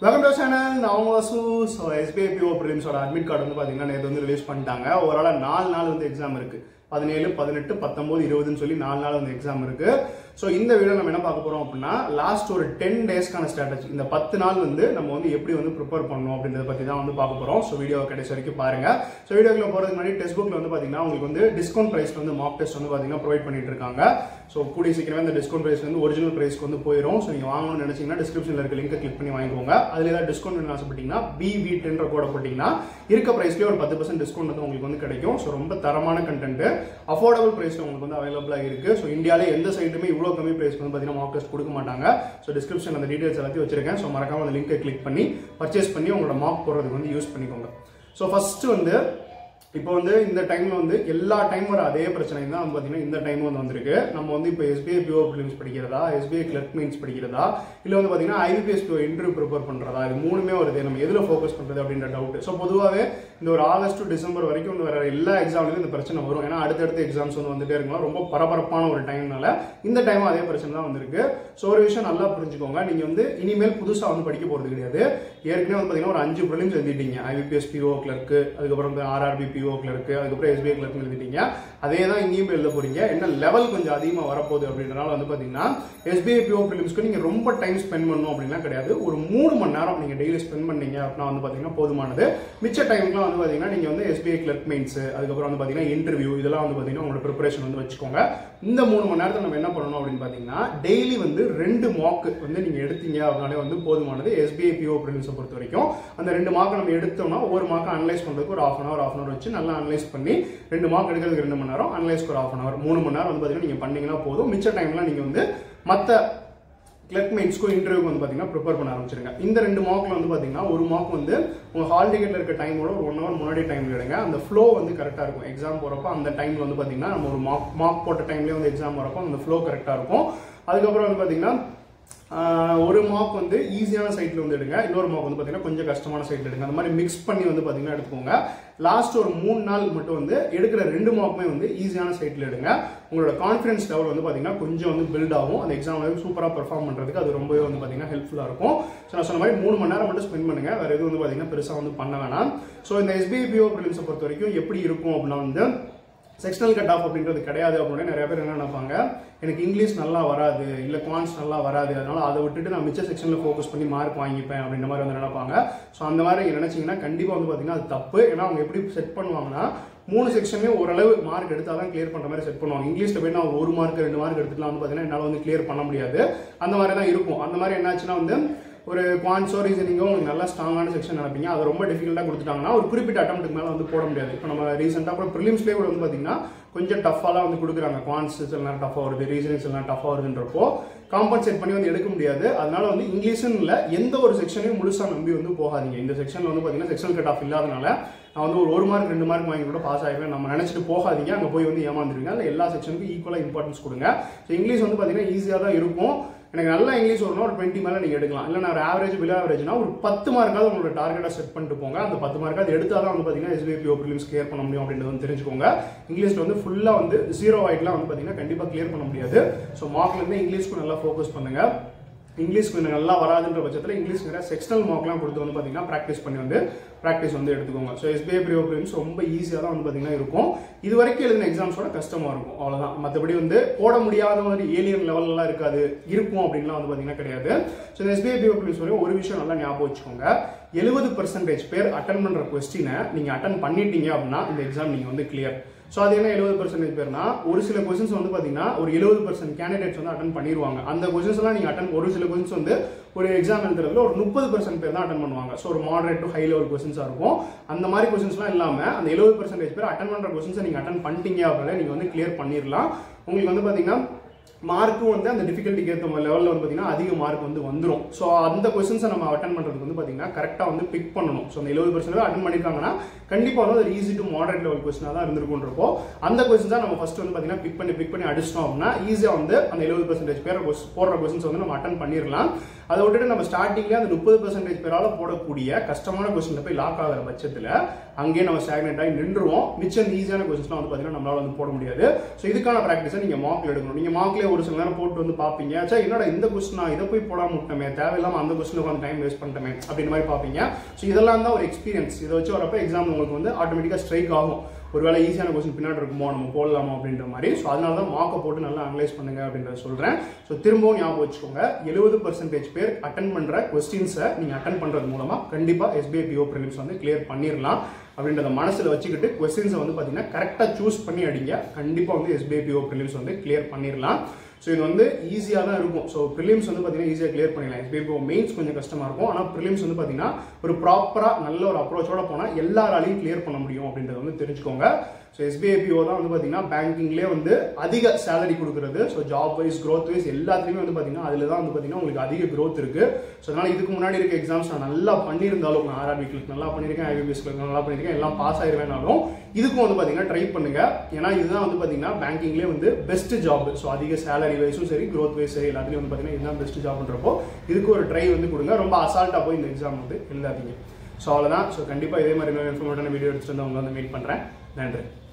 welcome to channel நான் உங்க Vasu so SBI PO ப்ரிலிம்ஸோட அட்மிட் கார்டு வந்து பார்த்தீங்கன்னா நேற்று வந்து ரிலீஸ் பண்ணிட்டாங்க ஓவராலாக நாலு நாள் வந்து எக்ஸாம் இருக்கு பதினேழு பதினெட்டு பத்தொம்போது இருபதுன்னு சொல்லி நாலு நாள் வந்து எக்ஸாம் இருக்கு ஸோ இந்த வீடியோ நம்ம என்ன பார்க்க போறோம் அப்படின்னா லாஸ்ட் ஒரு டென் டேஸ்க்கான ஸ்ட்ராட்டஜி இந்த பத்து நாள் வந்து நம்ம வந்து எப்படி வந்து ப்ரிப்பேர் பண்ணணும் அப்படின்றத பற்றி தான் வந்து பார்க்க போறோம் ஸோ வீடியோ கடைசி வரைக்கும் பாருங்க ஸோ வீடியோக்குள்ள போகிறதுக்கு முன்னாடி டெஸ்ட் புக்ல வந்து பார்த்தீங்கன்னா உங்களுக்கு வந்து டிஸ்கவுண்ட் ப்ரைஸ்ல வந்து மார்க் டெஸ்ட் வந்து பார்த்தீங்கன்னா ப்ரொவைட் பண்ணிட்டு இருக்காங்க ஸோ கூடிய சீக்கிரமே இந்த டிஸ்கவுண்ட் ப்ரைஸ் வந்து ஒரிஜினல் ப்ரைஸ்க்கு வந்து போயிடும் ஸோ நீங்கள் வாங்கணும்னு நினைச்சீங்கன்னா டிஸ்கிரிப்ஷனில் இருக்க லிங்கை கிளிக் பண்ணி வாங்கிக்கோங்க அதில் ஏதாவது டிஸ்கவுண்ட் வேணும் ஆசைப்பட்டீங்கன்னா பிவி டென்ற கோட போட்டிங்கன்னா இருக்க ப்ரைஸ்லேயே ஒரு பத்து பர்சன்ட் டிஸ்கவுண்ட் வந்து உங்களுக்கு வந்து கிடைக்கும் ஸோ ரொம்ப தரமான கண்டென்ட் அஃபோர்டபுள் ப்ரைஸ்ல உங்களுக்கு வந்து அவைலபிளாக இருக்கு ஸோ இந்தியாவிலே எந்த சைட்டுமே இவ்வளோ கம்மி ப்ரைஸ் வந்து பார்த்தீங்கன்னா மார்க் டெஸ்ட் கொடுக்க மாட்டாங்க ஸோ டிஸ்கிரிப்ஷன் அந்த டீடைல்ஸ் எல்லாத்தையும் வச்சிருக்கேன் ஸோ மறக்காம அந்த லிங்கை கிளிக் பண்ணி பர்ச்சேஸ் பண்ணி உங்களோட மார்க் போடுறதுக்கு வந்து யூஸ் பண்ணிக்கோங்க ஸோ ஃபர்ஸ்ட் வந்து இப்போ வந்து இந்த டைம்ல வந்து எல்லா டைம் வர அதே பிரச்சனை தான் வந்து பாத்தீங்கன்னா இந்த டைம் வந்து வந்திருக்கு நம்ம வந்து இப்போ எஸ்பிஐ பிஓ பிலிம்ஸ் படிக்கிறதா எஸ்பிஐ கிளர்க் மீன்ஸ் படிக்கிறதா இல்ல வந்து பாத்தீங்கன்னா ஐபிஎஸ் பிஓ இன்டர்வியூ ப்ரிப்பேர் பண்றதா இது மூணுமே வருது நம்ம எதுல ஃபோக்கஸ் பண்றது அப்படின்ற டவுட் ஸோ பொதுவாகவே இந்த ஒரு ஆகஸ்ட் டு டிசம்பர் வரைக்கும் வந்து வர எல்லா எக்ஸாம்லயும் இந்த பிரச்சனை வரும் ஏன்னா அடுத்தடுத்த எக்ஸாம்ஸ் வந்து வந்துட்டே இருக்கலாம் ரொம்ப பரபரப்பான ஒரு டைம்னால இந்த டைம் அதே பிரச்சனை தான் வந்திருக்கு ஸோ ஒரு விஷயம் நல்லா புரிஞ்சுக்கோங்க நீங்க வந்து இனிமேல் புதுசா வந்து படிக்க போறது கிடையாது ஏற்கனவே வந்து பாத்தீங்கன்னா ஒரு அஞ்சு ப்ரிலிம்ஸ் எழுதிட்டீங்க ஐபிஎஸ் பிஓ கிளர்க்கு அதுக்கப்புறம் வந்து ஆர்ஆர்பி பிஓ கிளர்க்கு அதுக்கப்புறம் எஸ்பிஐ கிளர்க்கு எழுதிட்டீங்க அதே தான் இங்கேயும் போய் எழுத போறீங்க என்ன லெவல் கொஞ்சம் அதிகமாக வரப்போகுது அப்படின்றனால வந்து பாத்தீங்கன்னா எஸ்பிஐ பிஓ ப்ரிலிம்ஸ்க்கு நீங்க ரொம்ப டைம் ஸ்பெண்ட் பண்ணணும் அப்படின்னா கிடையாது ஒரு மூணு மணி நேரம் நீங்க டெய்லி ஸ்பெண்ட் பண்ணீங்க அப்படின்னா வந்து பாத்தீங்கன்னா போதுமானது மிச்ச டைம்க்குலாம் வந்து பாத்தீங்கன்னா நீங்க வந்து எஸ்பிஐ கிளர்க் மெயின்ஸ் அதுக்கப்புறம் வந்து பாத்தீங்கன்னா இன்டர்வியூ இதெல்லாம் வந்து பாத்தீங்கன்னா உங்களோட ப்ரிப்பரேஷன் வந்து வச்சுக்கோங்க இந்த மூணு மணி நேரத்தில் நம்ம என்ன பண்ணணும் அப்படின்னு பாத்தீங்கன்னா டெய்லி வந்து ரெண்டு மார்க் வந்து நீங்க எடுத்தீங்க அப்படின்னாலே வந்து போதுமானது எஸ்பிஐ பிஓ ப்ரிலிம்ஸை பொறுத்த வரைக்கும் அந்த ரெண்டு மார்க் நம்ம எடுத்தோம்னா ஒரு மார்க் அனலைஸ் பண்றதுக்கு ஒரு half an hour half an hour வச்சு நல்லா அனலைஸ் பண்ணி ரெண்டு மார்க் எடுக்கிறதுக்கு ரெண்டு மணி நேரம் அனலைஸ்க்கு ஒரு ஆஃப் அன் அவர் மூணு மணி நேரம் வந்து பாத்தீங்கன்னா நீங்க பண்ணீங்கன்னா போதும் மிச்ச டைம்லாம் நீங்க வந்து மற்ற கிளர்க் மெயின்ஸ்க்கும் இன்டர்வியூக்கு வந்து பார்த்தீங்கன்னா ப்ரிப்பேர் பண்ண ஆரம்பிச்சிருங்க இந்த ரெண்டு மார்க்ல வந்து பார்த்தீங்கன்னா ஒரு மார்க் வந்து உங்கள் ஹால் டிக்கெட்ல இருக்க டைமோட ஒரு ஒன் ஹவர் முன்னாடி டைம் எடுங்க அந்த ஃப்ளோ வந்து கரெக்டாக இருக்கும் எக்ஸாம் போகிறப்போ அந்த டைம்ல வந்து பார்த்தீங்கன்னா நம்ம ஒரு மார்க் மார்க் போட்ட டைம்லேயே வந்து எக்ஸாம் வரப்போ அந்த ஃப்ளோ கரெக்டாக இருக்கும் அதுக்கப்புறம் வந்து பார்த்தீங்கன்னா ஆஹ் ஒரு மார்க் வந்து ஈஸியான சைட்ல வந்து எடுங்க இன்னொரு மார்க் வந்து பார்த்தீங்கன்னா கொஞ்சம் கஷ்டமான சைட்ல எடுங்க அந்த மாதிரி மிக்ஸ் பண்ணி வந்து பார்த்தீங்கன்னா எடுத்துக்கோங்க லாஸ்ட் ஒரு மூணு நாள் மட்டும் வந்து எடுக்கிற ரெண்டு மார்க்குமே வந்து ஈஸியான சைட்ல எடுங்க உங்களோட கான்ஃபிடன்ஸ் லெவல் வந்து பார்த்தீங்கன்னா கொஞ்சம் வந்து பில்ட் ஆகும் அந்த எக்ஸாம் வந்து சூப்பராக பெர்ஃபார்ம் பண்ணுறதுக்கு அது ரொம்பவே வந்து பார்த்தீங்கன்னா ஹெல்ப்ஃபுல்லாக இருக்கும் ஸோ நான் சொன்ன மாதிரி மூணு மணி நேரம் மட்டும் ஸ்பெண்ட் பண்ணுங்க வேற எதுவும் வந்து பார்த்தீங்கன்னா பெருசாக வந்து பண்ண வேணாம் ஸோ இந்த எஸ்பிஐ பிஓ ப்ரிலிம்ஸை பொறுத்த வரைக்கும் எப்படி இருக்கும் அப்படின்னா வந்து செக்ஷனல் கட் ஆஃப் அப்படின்றது கிடையாது அப்படின்னு நிறைய பேர் என்ன நினைப்பாங்க எனக்கு இங்கிலீஷ் நல்லா வராது இல்லை குவான்ஸ் நல்லா வராது அதனால அதை விட்டுட்டு நான் மிச்ச செக்ஷனில் ஃபோக்கஸ் பண்ணி மார்க் வாங்கிப்பேன் அப்படின்ற மாதிரி வந்து நினைப்பாங்க ஸோ அந்த மாதிரி நீங்க நினைச்சீங்கன்னா கண்டிப்பாக வந்து பார்த்தீங்கன்னா அது தப்பு ஏன்னா அவங்க எப்படி செட் பண்ணுவாங்கன்னா மூணு செக்ஷன்லேயும் ஓரளவு மார்க் எடுத்தால் தான் கிளியர் பண்ணுற மாதிரி செட் பண்ணுவாங்க இங்கிலீஷில் போய் நான் ஒரு மார்க் ரெண்டு மார்க் எடுத்துக்கலாம் வந்து பார்த்தீங்கன்னா என்னால் வந்து கிளியர் பண்ண முடியாது அந்த மாதிரி தான் இருக்கும் அந்த மாதிரி என்னாச்சுன்னா வந்து ஒரு குவான்ஸோ ரீசனிங்கோ உங்களுக்கு நல்லா ஸ்ட்ராங்கான செக்ஷன் நினைப்பீங்க அது ரொம்ப டிஃபிகல்ட்டாக கொடுத்துட்டாங்கன்னா ஒரு குறிப்பிட்ட அட்டம்ப்ட்டுக்கு மேலே வந்து போட முடியாது இப்போ நம்ம ரீசெண்டாக அப்புறம் ப்ரிலிம்ஸ்லேயே கூட வந்து பார்த்தீங்கன்னா கொஞ்சம் டஃபாலாம் வந்து கொடுக்குறாங்க குவான்ஸ் எல்லாம் டஃபாக வருது ரீசனிங்ஸ் எல்லாம் டஃபாக வருதுன்றப்போ காம்பன்சேட் பண்ணி வந்து எடுக்க முடியாது அதனால வந்து இங்கிலீஷ்னு இல்லை எந்த ஒரு செக்ஷனையும் முழுசாக நம்பி வந்து போகாதீங்க இந்த செக்ஷனில் வந்து பார்த்தீங்கன்னா செக்ஷன் கட் ஆஃப் இல்லாதனால நான் வந்து ஒரு ஒரு மார்க் ரெண்டு மார்க் வாங்கி கூட பாஸ் ஆகிடுவேன் நம்ம நினச்சிட்டு போகாதீங்க அங்கே போய் வந்து ஏமாந்துருவீங்க அதில் எல்லா செக்ஷனுக்கும் ஈக்குவலாக இம்பார்ட்டன்ஸ் கொடுங்க ஸோ இங்கிலீஷ் வந்து பார்த்தீங்கன்னா ஈஸியாக தான் இருக்கும் எனக்கு நல்ல இங்கிலீஷ் வரணும் ஒரு டுவெண்ட்டி மேலே நீங்கள் எடுக்கலாம் இல்லை நான் ஒரு ஆவரேஜ் பிலோ ஆவரேஜ்னா ஒரு பத்து மார்க்காவது உங்களோட டார்கெட்டை செட் பண்ணிட்டு போங்க அந்த பத்து மார்க்காவது எடுத்தால் தான் வந்து பார்த்தீங்கன்னா எஸ்பிஐ ப்ரிலிம்ஸ் கிளியர் பண்ண முடியும் அப்படின்றது வந்து தெரிஞ்சுக்கோங்க இங்கிலீஷில் வந்து ஃபுல்லாக வந்து ஜீரோ ஆயிட்லாம் வந்து பார்த்தீங்கன்னா கண்டிப்பாக கிளியர் பண்ண முடியாது ஸோ மார்க்லேருந்து இங்கிலீஷ்க்கு நல்லா ஃபோக்கஸ் பண்ணுங்க இங்கிலீஷ் கொஞ்சம் நல்லா வராதுன்ற பட்சத்தில் இங்கிலீஷ் நிறைய செக்ஷனல் மார்க்லாம் கொடுத்து வந்து பார்த்தீங்கன்னா ப்ராக்டிஸ் பண்ணி வந்து ப்ராக்டிஸ் வந்து எடுத்துக்கோங்க ஸோ எஸ்பிஐ ப்ரியோ ப்ரிலிம்ஸ் ரொம்ப ஈஸியாக தான் வந்து பார்த்தீங்கன்னா இருக்கும் இது வரைக்கும் எழுதின எக்ஸாம்ஸோட கஷ்டமாக இருக்கும் அவ்வளோதான் மற்றபடி வந்து போட முடியாத மாதிரி ஏலியன் லெவல்லாம் இருக்காது இருக்கும் அப்படின்லாம் வந்து பார்த்தீங்கன்னா கிடையாது ஸோ இந்த எஸ்பிஐ ப்ரியோ ப்ரிலிம்ஸ் வரையும் ஒரு விஷயம் நல்லா ஞாபகம் வச்சுக்கோங்க எழுபது பர்சன்டேஜ் பேர் அட்டன் பண்ணுற கொஸ்டினை நீங்கள் அட்டன் பண்ணிட்டீங்க அப்படின்னா இந்த எக்ஸாம் நீங்கள் வந்து கிளியர் ஸோ அது என்ன எழுபது பர்சன்டேஜ் பேர்னா ஒரு சில கொஸ்டின்ஸ் வந்து பார்த்தீங்கன்னா ஒரு எழுபது பர்சன்ட் கேண்டிடேட்ஸ் வந்து அட்டன் பண்ணிடுவாங்க அந்த கொஸ்டின்ஸ் எல்லாம் நீங்கள் அட்டன் ஒரு சில கொஸ்டின்ஸ் வந்து ஒரு எக்ஸாம் எழுதுறதுல ஒரு முப்பது பர்சன்ட் பேர் தான் அட்டன் பண்ணுவாங்க ஸோ ஒரு மாடரேட் டு ஹை லெவல் கொஸ்டின்ஸாக இருக்கும் அந்த மாதிரி கொஸ்டின்ஸ்லாம் இல்லாமல் அந்த எழுபது பர்சன்டேஜ் பேர் அட்டன் பண்ணுற கொஸ்டின்ஸை நீங்கள் அட்டன் பண்ணிட்டீங்க அப்படின்னா நீங்கள் வந்து கிளியர் பண்ணிடலாம் உங்களுக்கு வந்து பார்த்தீங்கன்னா மார்க்கும் வந்து அந்த டிஃபிகல்ட்டிக்கு ஏற்ற லெவலில் வந்து பார்த்தீங்கன்னா அதிக மார்க் வந்து வந்துடும் ஸோ அந்த கொஸ்டின்ஸை நம்ம அட்டன் பண்ணுறதுக்கு வந்து பார்த்தீங்கன்னா கரெக்டாக வந்து பிக் பண்ணணும் ஸோ அந்த எழுபது பர்சன்ட் அட்டன் பண்ணியிருக்காங்கன்னா கண்டிப்பாக வந்து அது ஈஸி டு மாடரேட் லெவல் கொஸ்டினாக தான் இருந்திருக்குன்றப்போ அந்த கொஸ்டின் தான் நம்ம ஃபர்ஸ்ட் வந்து பார்த்தீங்கன்னா பிக் பண்ணி பிக் பண்ணி அடிச்சிட்டோம் அப்படின்னா ஈஸியாக வந்து அந்த எழுபது பர்சன்டேஜ் பேர் போடுற கொஸ்டின்ஸ் வந்து நம்ம அட்டன் பண்ணிடலாம் அதை விட்டுட்டு நம்ம ஸ்டார்டிங்லேயே அந்த முப்பது பர்சன்டேஜ் பேரால போடக்கூடிய கஷ்டமான கொஸ்டின் போய் லாக் ஆகிற பட்சத்தில் அங்கேயே நம்ம ஸ்டாக்னேட் ஆகி நின்றுவோம் மிச்சம் ஈஸியான கொஸ்டின்ஸ்லாம் வந்து பார்த்தீங்கன்னா நம்மளால வந்து போட முடியாது ஸோ இதுக்கான ப்ராக்டிஸை நீங்கள் மார்க்ல எடுக்கணும் நீங்கள் மார்க்லேயே ஒரு சில நேரம் போட்டு வந்து பார்ப்பீங்க சே என்னடா இந்த கொஸ்டினா இதை போய் போடாம விட்டமே தேவையில்லாம அந்த கொஸ்டின் உட்காந்து டைம் வேஸ்ட் பண்ணிட்டோமே அப்படின்ற மாதிரி பார்ப்பீங்க ஸோ இதெல்லாம் தான் ஒரு எக்ஸ்பீரியன்ஸ் இதை வச்சு வரப்ப எக்ஸாம் உங்களுக்கு வந்து ஆட்டோமேட்டிக்காக ஸ்ட்ரைக் ஆகும் ஒருவேளை ஈஸியான கொஸ்டின் பின்னாடி இருக்குமோ நம்ம போடலாமா அப்படின்ற மாதிரி ஸோ அதனால தான் மார்க்கை போட்டு நல்லா அனலைஸ் பண்ணுங்க அப்படின்றத சொல்கிறேன் ஸோ திரும்பவும் ஞாபகம் வச்சுக்கோங்க எழுபது பர்சன்டேஜ் பேர் அட்டன் பண்ணுற கொஸ்டின்ஸை நீங்கள் அட்டன் பண்ணுறது மூலமாக கண்டிப்பாக எஸ்பிஐ பிஓ ப்ரிலிம்ஸ் வந்து கிளியர் பண்ணிடலாம் அப்படின்றத மனசில் வச்சுக்கிட்டு கொஸ்டின்ஸை வந்து பார்த்தீங்கன்னா கரெக்டாக சூஸ் பண்ணி அடிங்க கண்டிப்பாக வந்து எஸ்பிஐ பிஓ ப்ரிலிம்ஸ் வந்து கிளியர் பண்ணிடலாம் ஸோ இது வந்து ஈஸியாக தான் இருக்கும் ஸோ ப்ரிலிம்ஸ் வந்து பார்த்தீங்கன்னா ஈஸியாக கிளியர் பண்ணிடலாம் எஸ்பிஐ மெயின்ஸ் கொஞ்சம் கஷ்டமாக இருக்கும் ஆனால் ப்ரிலிம்ஸ் வந்து பார்த்தீங்கன்னா ஒரு ப்ராப்பராக நல்ல ஒரு அப்ரோச்சோட போனால் எல்லாராலையும் கிளியர் பண்ண முடியும் அப்படின்றத வந்து தெரிஞ்சுக்கோங்க ஸோ எஸ்பிஐபிஓ தான் வந்து பார்த்தீங்கன்னா பேங்கிங்லேயே வந்து அதிக சேலரி கொடுக்குறது so job wise growth wise எல்லாத்துலேயுமே வந்து பார்த்தீங்கன்னா அதில் தான் வந்து பார்த்தீங்கன்னா உங்களுக்கு அதிக growth இருக்கு ஸோ அதனால் இதுக்கு முன்னாடி இருக்க எக்ஸாம்ஸ் நான் நல்லா பண்ணியிருந்தாலும் நான் ஆர்ஆர்பி கிளிக் நல்லா பண்ணியிருக்கேன் ஐபிபிஎஸ் கிளிக் நல்லா பண்ணியிருக்கேன் எல்லாம் பாஸ் ஆயிருவேனாலும் இதுக்கும் வந்து பார்த்தீங்கன்னா ட்ரை பண்ணுங்க ஏன்னா இதுதான் வந்து பார்த்தீங்கன்னா பேங்கிங்லேயே வந்து பெஸ்ட் ஜாப் ஸோ அதிக சேலரி வைஸும் சரி growth வைஸ் சரி எல்லாத்துலேயும் வந்து பார்த்தீங்கன்னா இதுதான் பெஸ்ட் ஜாப்ன்றப்போ இதுக்கு ஒரு ட்ரை வந்து கொடுங்க ரொம்ப அசால்ட்டாக போய் இந்த எக்ஸாம் வந்து எழுதாதீங்க ஸோ அவ்வளோதான் ஸோ கண்டிப்பாக இதே மாதிரி இன்னொரு இன்ஃபர்மேட்டான வீடியோ எடுத்துட்டு வந்து அவங்க வந்து மீட் பண்ணுறேன் நன்றி